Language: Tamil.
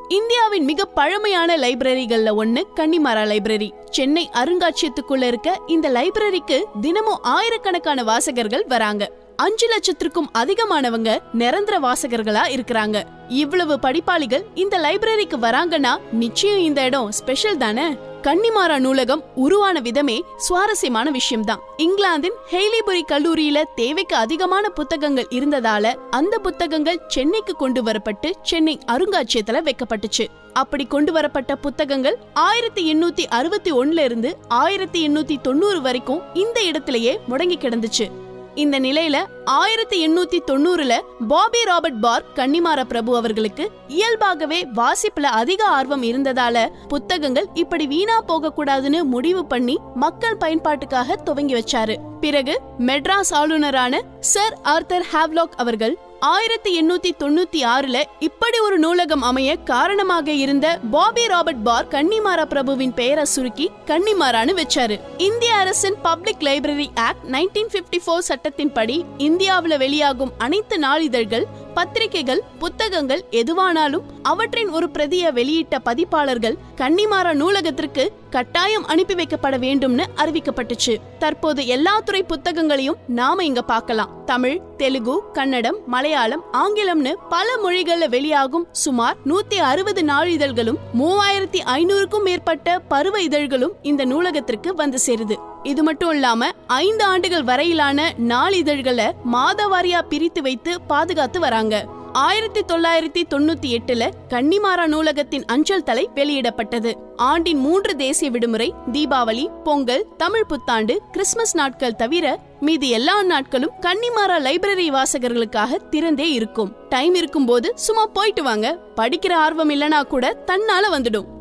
இந்தியாவின் மிக பழமையான லைப்ரரிகள்ல ஒண்ணு கன்னிமாரா லைப்ரரி சென்னை அருங்காட்சியகத்துக்குள்ள இருக்க இந்த லைப்ரரிக்கு தினமும் ஆயிரக்கணக்கான வாசகர்கள் வராங்க அஞ்சு லட்சத்திற்கும் அதிகமானவங்க நிரந்தர வாசகர்களா இருக்கிறாங்க இவ்வளவு படிப்பாளிகள் இந்த லைப்ரரிக்கு வராங்கன்னா நிச்சயம் இந்த இடம் ஸ்பெஷல் தானே கன்னிமாரா நூலகம் உருவான விதமே சுவாரஸ்யமான விஷயம்தான் இங்கிலாந்தின் ஹெய்லிபுரி கல்லூரியில தேவைக்கு அதிகமான புத்தகங்கள் இருந்ததால அந்த புத்தகங்கள் சென்னைக்கு கொண்டு வரப்பட்டு சென்னை அருங்காட்சியகத்துல வைக்கப்பட்டுச்சு அப்படி கொண்டு வரப்பட்ட புத்தகங்கள் ஆயிரத்தி எண்ணூத்தி அறுபத்தி ஒண்ணுல இருந்து ஆயிரத்தி எண்ணூத்தி தொண்ணூறு வரைக்கும் இந்த இடத்திலேயே முடங்கி கிடந்துச்சு இந்த நிலையில ஆயிரத்தி எண்ணூத்தி தொண்ணூறுல பாபி ராபர்ட் பார் கன்னிமார பிரபு அவர்களுக்கு இயல்பாகவே வாசிப்புல அதிக ஆர்வம் இருந்ததால புத்தகங்கள் இப்படி வீணா போக கூடாதுன்னு முடிவு பண்ணி மக்கள் பயன்பாட்டுக்காக துவங்கி வச்சாரு பிறகு மெட்ராஸ் ஆளுநரான சர் ஆர்தர் ஹாவ்லாக் அவர்கள் ஆயிரத்தி எண்ணூத்தி தொண்ணூத்தி ஆறுல இப்படி ஒரு நூலகம் அமைய காரணமாக இருந்த பாபி ராபர்ட் பார் கன்னிமாரா பிரபுவின் பெயரை சுருக்கி கன்னிமாரான்னு வச்சாரு இந்திய அரசின் public library act nineteen fifty four சட்டத்தின்படி இந்தியாவுல வெளியாகும் அனைத்து நாளிதழ்கள் பத்திரிகைகள் புத்தகங்கள் எதுவானாலும் அவற்றின் ஒரு பிரதிய வெளியிட்ட பதிப்பாளர்கள் கன்னிமாரா நூலகத்திற்கு கட்டாயம் அனுப்பி வைக்கப்பட வேண்டும்னு அறிவிக்கப்பட்டுச்சு தற்போது எல்லா துறை புத்தகங்களையும் நாம இங்க பார்க்கலாம் தமிழ் தெலுங்கு கன்னடம் மலையாளம் ஆங்கிலம்னு பல மொழிகள்ல வெளியாகும் சுமார் நூத்தி அறுபது நாளிதழ்களும் மூவாயிரத்தி ஐநூறுக்கும் மேற்பட்ட பருவ இதழ்களும் இந்த நூலகத்திற்கு வந்து சேருது இது மட்டும் இல்லாம ஐந்து ஆண்டுகள் வரையிலான நாளிதழ்களை மாதவாரியா பிரித்து வைத்து பாதுகாத்து வராங்க ஆயிரத்தி தொள்ளாயிரத்தி தொண்ணூத்தி எட்டுல கன்னிமாரா நூலகத்தின் அஞ்சல் தலை வெளியிடப்பட்டது ஆண்டின் மூன்று தேசிய விடுமுறை தீபாவளி பொங்கல் தமிழ் புத்தாண்டு கிறிஸ்துமஸ் நாட்கள் தவிர மீதி எல்லா நாட்களும் கன்னிமாரா லைப்ரரி வாசகர்களுக்காக திறந்தே இருக்கும் டைம் இருக்கும்போது சும்மா போயிட்டு வாங்க படிக்கிற ஆர்வம் இல்லனா கூட தன்னால வந்துடும்